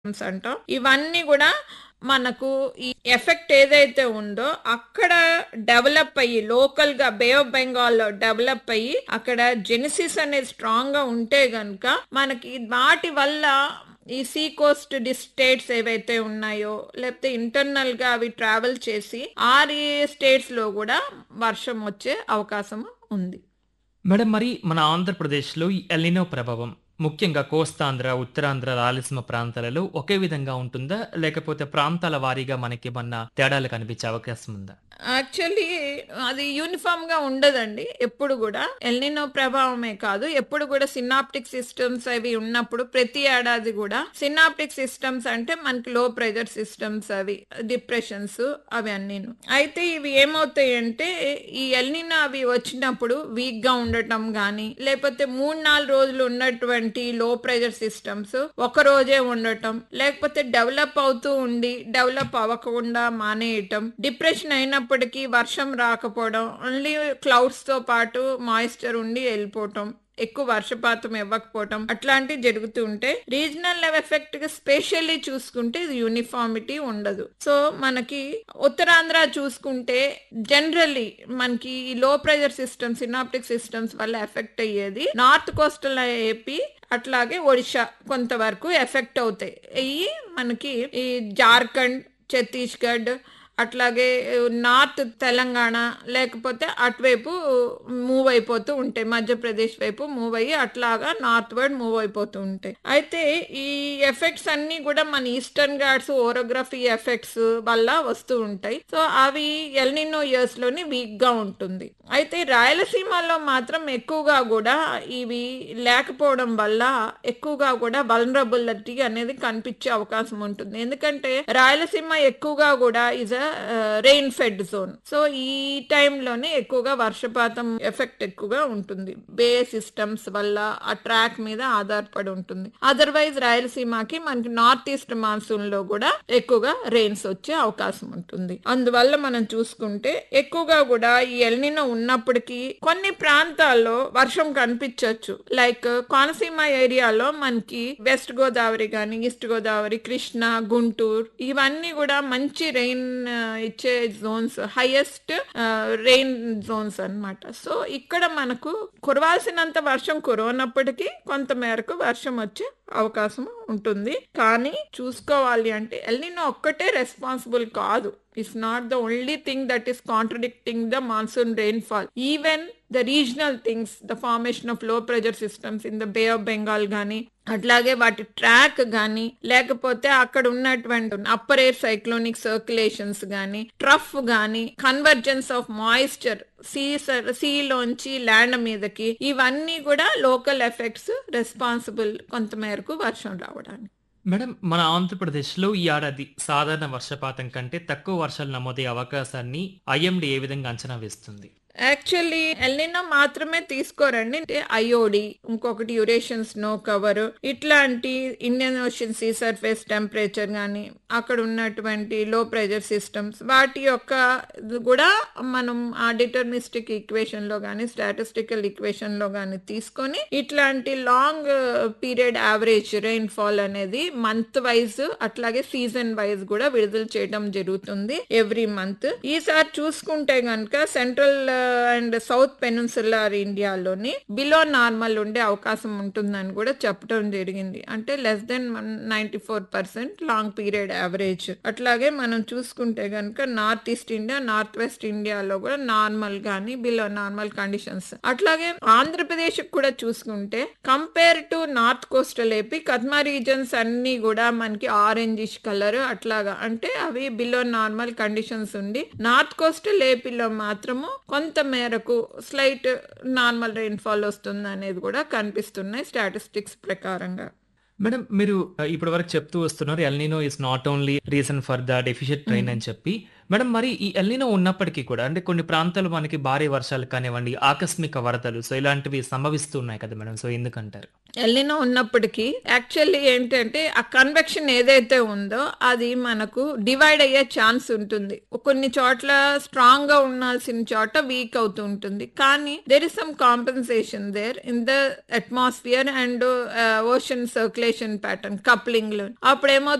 అంటాం ఇవన్నీ కూడా మనకు ఈ ఎఫెక్ట్ ఏదైతే ఉందో అక్కడ డెవలప్ అయ్యి లోకల్ గా బే ఆఫ్ బెంగాల్ లో డెవలప్ అయ్యి అక్కడ జెనిసిస్ అనేది స్ట్రాంగ్ గా ఉంటే గనుక మనకి వాటి వల్ల ఈ సీ కోస్ట్ స్టేట్స్ ఏవైతే ఉన్నాయో లేకపోతే ఇంటర్నల్ గా అవి ట్రావెల్ చేసి ఆ స్టేట్స్ లో కూడా వర్షం వచ్చే అవకాశం ఉంది మేడం మరి మన ఆంధ్రప్రదేశ్లో ఈ ఎలినో ప్రభావం ముఖ్యంగా కోస్తాంధ్ర ఉత్తరాంధ్ర రాయలసీమ ప్రాంతాలలో ఒకే విధంగా ఉంటుందా లేకపోతే ప్రాంతాల వారీగా మనకి ఏమన్నా తేడాలు కనిపించే అవకాశం ఉందా యాక్చువల్లీ అది యూనిఫామ్ గా ఉండదండి ఎప్పుడు కూడా ఎల్నినో ప్రభావమే కాదు ఎప్పుడు కూడా సినాప్టిక్ సిస్టమ్స్ అవి ఉన్నప్పుడు ప్రతి ఏడాది కూడా సినాప్టిక్ సిస్టమ్స్ అంటే మనకి లో ప్రెజర్ సిస్టమ్స్ అవి డిప్రెషన్స్ అవి అన్నీను అయితే ఇవి ఏమవుతాయి అంటే ఈ ఎల్నినో అవి వచ్చినప్పుడు వీక్ గా ఉండటం గాని లేకపోతే మూడు నాలుగు రోజులు ఉన్నటువంటి లో ప్రెజర్ సిస్టమ్స్ ఒక రోజే ఉండటం లేకపోతే డెవలప్ అవుతూ ఉండి డెవలప్ అవ్వకుండా మానేయటం డిప్రెషన్ అయినప్పటికీ వర్షం రాకపోవడం ఓన్లీ క్లౌడ్స్ తో పాటు మాయిశ్చర్ ఉండి వెళ్ళిపోవటం ఎక్కువ వర్షపాతం ఇవ్వకపోవటం అట్లాంటివి జరుగుతూ ఉంటే రీజనల్ ఎఫెక్ట్ గా స్పెషల్లీ చూసుకుంటే ఇది యూనిఫామిటీ ఉండదు సో మనకి ఉత్తరాంధ్ర చూసుకుంటే జనరల్లీ మనకి ఈ low pressure systems synoptic systems వల్ల ఎఫెక్ట్ అయ్యేది నార్త్ కోస్టల్ ఏపీ అట్లాగే ఒడిషా కొంతవరకు ఎఫెక్ట్ అవుతాయి అయ్యి మనకి ఈ జార్ఖండ్ ఛత్తీస్గఢ్ అట్లాగే నార్త్ తెలంగాణ లేకపోతే అటువైపు మూవ్ అయిపోతూ ఉంటాయి మధ్యప్రదేశ్ వైపు మూవ్ అయ్యి అట్లాగా నార్త్ వర్డ్ మూవ్ అయిపోతూ ఉంటాయి అయితే ఈ ఎఫెక్ట్స్ అన్ని కూడా మన ఈస్టర్న్ ఘాట్స్ ఓరోగ్రఫీ ఎఫెక్ట్స్ వల్ల వస్తూ ఉంటాయి సో అవి ఎల్నినో ఇయర్స్ లోని వీక్ గా ఉంటుంది అయితే రాయలసీమలో మాత్రం ఎక్కువగా కూడా ఇవి లేకపోవడం వల్ల ఎక్కువగా కూడా వలనరబులిటీ అనేది కనిపించే అవకాశం ఉంటుంది ఎందుకంటే రాయలసీమ ఎక్కువగా కూడా is a rain fed zone so ఈ టైంలోనే ఎక్కువగా వర్షపాతం ఎఫెక్ట్ ఎక్కువగా ఉంటుంది బే సిస్టమ్స్ వల్ల ఆ ట్రాక్ మీద ఆధారపడి ఉంటుంది అదర్వైజ్ రాయలసీమకి మనకి నార్త్ ఈస్ట్ మాన్సూన్ లో కూడా ఎక్కువగా రెయిన్స్ వచ్చే అవకాశం ఉంటుంది అందువల్ల మనం చూసుకుంటే ఎక్కువగా కూడా ఈ ఎల్నినో ఉన్నప్పటికీ కొన్ని ప్రాంతాల్లో వర్షం కనిపించవచ్చు లైక్ కోనసీమ ఏరియాలో మనకి వెస్ట్ గోదావరి గాని ఈస్ట్ గోదావరి కృష్ణ గుంటూరు ఇవన్నీ కూడా మంచి రెయిన్ ఇచ్చే జోన్స్ హైయెస్ట్ రెయిన్ జోన్స్ అన్నమాట సో ఇక్కడ మనకు కురవాల్సినంత వర్షం కురవనప్పటికీ కొంత మేరకు వర్షం వచ్చే అవకాశం ఉంటుంది కానీ చూసుకోవాలి అంటే ఎల్నినో ఒక్కటే రెస్పాన్సిబుల్ కాదు it's not the only thing that is contradicting the monsoon rainfall even the regional things the formation of low pressure systems in the Bay of Bengal గానీ అట్లాగే వాటి ట్రాక్ గాని లేకపోతే అక్కడ ఉన్నటువంటి అప్పర్ ఎయిర్ సైక్లోనిక్ సర్క్యులేషన్స్ గాని trough గాని convergence of moisture sea సీలోంచి ల్యాండ్ మీదకి ఇవన్నీ కూడా లోకల్ ఎఫెక్ట్స్ రెస్పాన్సిబుల్ కొంతమేరకు వర్షం రావడానికి మేడం మన ఆంధ్రప్రదేశ్లో ఈ ఏడాది సాధారణ వర్షపాతం కంటే తక్కువ వర్షాలు నమోదయ్యే అవకాశాన్ని ఐఎండి ఏ విధంగా అంచనా వేస్తుంది యాక్చువల్లీ ఎల్నినో మాత్రమే తీసుకోరండి అంటే ఐఓడి ఇంకొకటి యురేషన్ స్నో కవర్ ఇట్లాంటి Indian Ocean sea surface temperature కానీ అక్కడ ఉన్నటువంటి లో ప్రెజర్ సిస్టమ్స్ వాటి యొక్క కూడా మనం ఆ డిటర్మిస్టిక్ ఈక్వేషన్ లో కానీ స్టాటిస్టికల్ ఈక్వేషన్ లో కానీ తీసుకొని ఇట్లాంటి long period average rainfall అనేది మంత్ వైజ్ అట్లాగే సీజన్ వైజ్ కూడా విడుదల చేయడం జరుగుతుంది ఎవ్రీ మంత్ ఈసారి చూసుకుంటే గనక సెంట్రల్ అండ్ సౌత్ పెనున్సులార్ ఇండియాలోని బిలో నార్మల్ ఉండే అవకాశం ఉంటుందని కూడా చెప్పడం జరిగింది అంటే less than ninety four percent long period average అట్లాగే మనం చూసుకుంటే గనక north east India north west ఇండియాలో కూడా నార్మల్ గానీ బిలో నార్మల్ కండిషన్స్ అట్లాగే ఆంధ్రప్రదేశ్ కూడా చూసుకుంటే compare to north coastal AP కద్మా రీజన్స్ అన్ని కూడా మనకి ఆరెంజిష్ కలర్ అట్లాగా అంటే అవి బిలో నార్మల్ కండిషన్స్ ఉండి నార్త్ కోస్టల్ ఏపీలో మాత్రము కొంత మేరకు స్లైట్ నార్మల్ రెయిన్ఫాల్ వస్తుంది అనేది కూడా కనిపిస్తున్నాయి స్టాటిస్టిక్స్ ప్రకారంగా మేడం మీరు ఇప్పటి వరకు చెప్తూ వస్తున్నారు El Nino is not only reason for the deficient rain అని చెప్పి మేడం మరి ఈ ఎల్నినో ఉన్నప్పటికీ కూడా అంటే కొన్ని ప్రాంతాలు మనకి భారీ వర్షాలు కానివ్వండి ఆకస్మిక వరదలు సో ఇలాంటివి సంభవిస్తున్నాయి కదా మేడం సో ఎందుకంటారు ఎల్లినో ఉన్నప్పటికీ యాక్చువల్లీ ఏంటంటే ఆ కన్వెక్షన్ ఏదైతే ఉందో అది మనకు డివైడ్ అయ్యే ఛాన్స్ ఉంటుంది కొన్ని చోట్ల స్ట్రాంగ్ గా ఉండాల్సిన చోట వీక్ అవుతూ ఉంటుంది కానీ there is some compensation there in the atmosphere and ocean circulation pattern coupling లో అప్పుడు